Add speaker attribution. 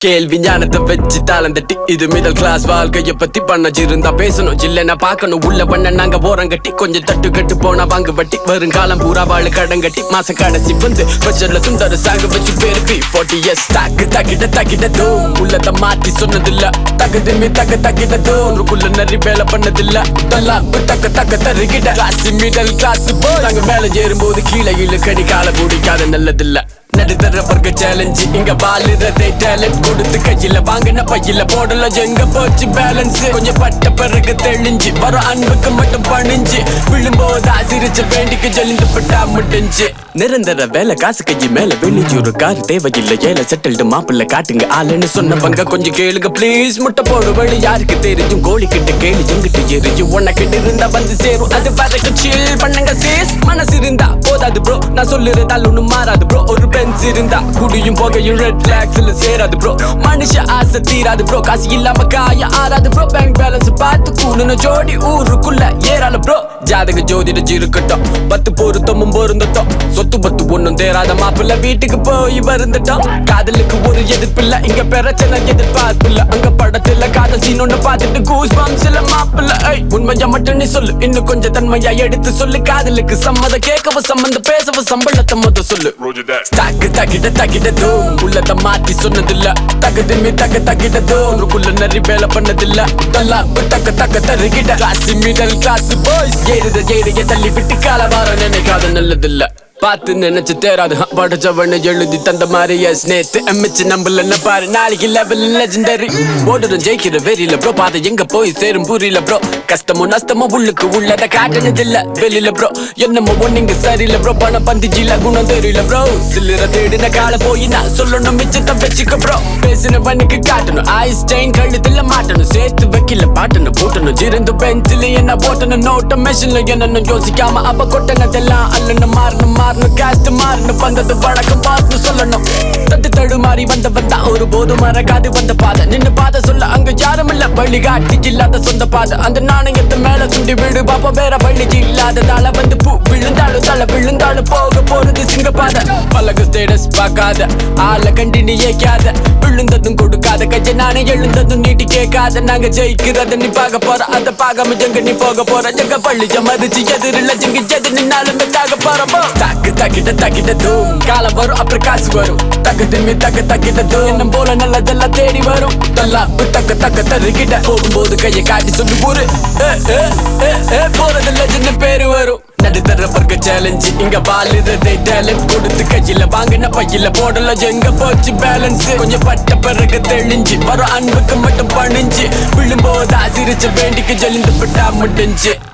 Speaker 1: கேள்வி ஞானத்தை வச்சு தாளம் தட்டி இது மிதல் கிளாஸ் வாழ்க்கைய பத்தி பண்ணச்சிருந்தா பேசணும் இல்லைன்னா பார்க்கணும் உள்ள பண்ண நாங்க ஓரம் கட்டி கொஞ்சம் தட்டு கட்டு போனா வாங்கு வட்டி வருங்காலம் பூரா வாழ கடன் கட்டி மாச கடைசி வந்து பட்ஜெட்ல துண்டர சாங்க வச்சு பேரு பி ஃபார்ட்டி எஸ் தாக்கு தக்கிட்ட தக்கிட்ட தூ உள்ளத மாத்தி சொன்னதில்ல தகுதிமே தக்க தக்கிட்ட தூ உனக்குள்ள நிறைய வேலை பண்ணதில்ல தல்லா தக்க தக்க தருகிட்ட கிளாஸ் மிடல் கிளாஸ் போய் நாங்க மேல ஏறும்போது கீழே இழு கடி கால பிடிக்காத நல்லதில்ல நடுத்தர வர்க்க சேலஞ்ச் இங்க வாழுறதே டேலண்ட் கொடுத்து கையில வாங்கின பையில போடல எங்க போச்சு பேலன்ஸ் கொஞ்சம் பட்ட பிறகு தெளிஞ்சு வர அன்புக்கு மட்டும் பணிஞ்சு விழும்போது ஆசிரிச்ச வேண்டிக்கு ஜொலிந்து பட்டா முடிஞ்சு நிரந்தர வேலை காசு கையை மேல வெளிச்சு ஒரு கார் தேவையில்லை ஏல செட்டில்டு மாப்பிள்ள காட்டுங்க ஆளுன்னு சொன்னவங்க கொஞ்சம் கேளுங்க ப்ளீஸ் முட்டை போடு வழி யாருக்கு தெரியும் கோழி கிட்ட கேளு எங்கிட்ட எரியும் உனக்கிட்ட இருந்தா வந்து சேரும் அது வரைக்கும் chill பண்ணுங்க சேஸ் மனசு இருந்தா போதாது ப்ரோ நான் சொல்லுறதால் ஒண்ணும் மாறாது ப்ரோ ஒரு பென்ஸ் இருந்தா குடியும் போகையும் ரெட் பிளாக்ஸ்ல சேராது ப்ரோ மனுஷ ஆசை தீராது ப்ரோ காசு இல்லாம காய ஆறாது ப்ரோ பேங்க் பேலன்ஸ் பார்த்து கூடணும் ஜோடி ஊருக்குள்ள ஏறால ப்ரோ ஜாதக ஜோதிட இருக்கட்டும் பத்து பொருத்தமும் பொருந்தட்டும் சொத்து பத்து ஒண்ணும் தேராத மாப்பிள்ள வீட்டுக்கு போய் வருந்துட்டோம் காதலுக்கு ஒரு எதிர்ப்பில்ல இங்க பிரச்சனை எதிர்பார்ப்பில்ல அங்க படத்துல காதல் சீன் ஒண்ணு பார்த்துட்டு கூஸ் பாம்ஸ்ல மாப்பிள்ள ஐய் உண்மையா மட்டும் நீ சொல்லு இன்னும் கொஞ்சம் தன்மையா எடுத்து சொல்லு காதலுக்கு சம்மத கேட்கவும் சம்மந்த பேசவும் சம்பளத்தை முத சொல்லு
Speaker 2: Roger that.
Speaker 1: தாக்கு தக்கிட்ட தக்கிட்ட தூ உள்ளத மாத்தி சொன்னதில்ல தகுதிமே தக்க தக்கிட்ட தூ உனக்குள்ள நிறைய வேலை பண்ணதில்ல தல்லா தக்க தக்க தருகிட்ட கிளாஸ் மிடல் கிளாஸ் பாய்ஸ் ஏறுத ஏறிய தள்ளி விட்டு கால வார நினைக்காத நல்லதில்ல பார்த்து நினைச்சு தேராது ஹ, படைச்சவனை எழுதி தந்த மாதிரி எஸ் நேத்து எம்மிச்சு நம்பல பாரு நாளைக்கு லெவல் லெஜெண்டரி ஓடுறோம் ஜெயிக்கிற வெறியில ப்ரோ பாதை எங்க போய் சேரும் புரியல ப்ரோ கஷ்டமோ நஷ்டமோ உள்ளுக்கு உள்ளத காட்டுனதில்ல வெளியில ப்ரோ என்னமோ ஒண்ணுங்க சரியில்லை ப்ரோ பணம் பந்திஜில குணம் தெரியல ப்ரோ சில்லற தேடின கால போய் நான் சொல்லணும் மிச்சத்தை வச்சுக்க ப்ரோ பேசின பண்ணிக்கு காட்டணும் ஐஸ் செயின் கழுத்துல மாட்டணும் சேர்த்து வைக்கல பாட்டணும் போட்டணும் ஜிருந்து பெஞ்சில என்ன போட்டணும் நோட்ட மெஷின்ல என்னன்னு யோசிக்காம அப்ப கொட்டனதெல்லாம் அல்லன்னு மாறணும் மாறணும் காஸ்ட் மாறணும் வந்தது வழக்கம் பார்த்து சொல்லணும் தட்டு தடுமாறி வந்தவன் தான் ஒரு போது மறக்காது வந்த பாதை நின்னு பாதை சொல்ல அங்க யாரும் இல்ல வழிகாட்டி இல்லாத சொந்த பாதை அந்த நாணயத்தை மேல சுண்டி விடு பாப்பா வேற வழி இல்லாததால வந்து பூ விழுந்தாலும் தலை விழுந்தாலும் போக போறது சிங்க பாதை பழக ஸ்டேட்டஸ் பார்க்காத ஆள கண்டி நீ ஏக்காத விழுந்ததும் கொடுக்காத கைய நானே எழுந்ததும் நீட்டி கேட்காத நாங்க ஜெயிக்கிறத நீ பார்க்க போற அத பார்க்காம எங்க நீ போக போற எங்க பள்ளிய மதிச்சு எதிரில் எங்க எது நின்னாலும் தாக போறப்போ தாக்கு தக்கிட்ட தக்கிட்ட தூ காலம் வரும் அப்புறம் காசு வரும் தக்கத்துமே தக்க தக்கிட்ட தூ என்ன போல நல்லதெல்லாம் தேடி வரும் தல்லா தக்க தக்க தருகிட்ட போகும்போது கையை காட்டி சொல்லி ஊரு ஏ, ஏ, ஏ, ஏ, போறதில்ல சின்ன பேரு வரும் நடுத்தர வர்க்க சேலஞ்சு இங்க வாழுறதே டேலண்ட் கொடுத்து கையில வாங்கின பையில போடல எங்க போச்சு பேலன்ஸ் கொஞ்சம் பட்ட பிறகு தெளிஞ்சு வர அன்புக்கு மட்டும் பணிஞ்சு விழும்போது ஆசிரிச்ச வேண்டிக்கு ஜொலிந்து விட்டா முடிஞ்சு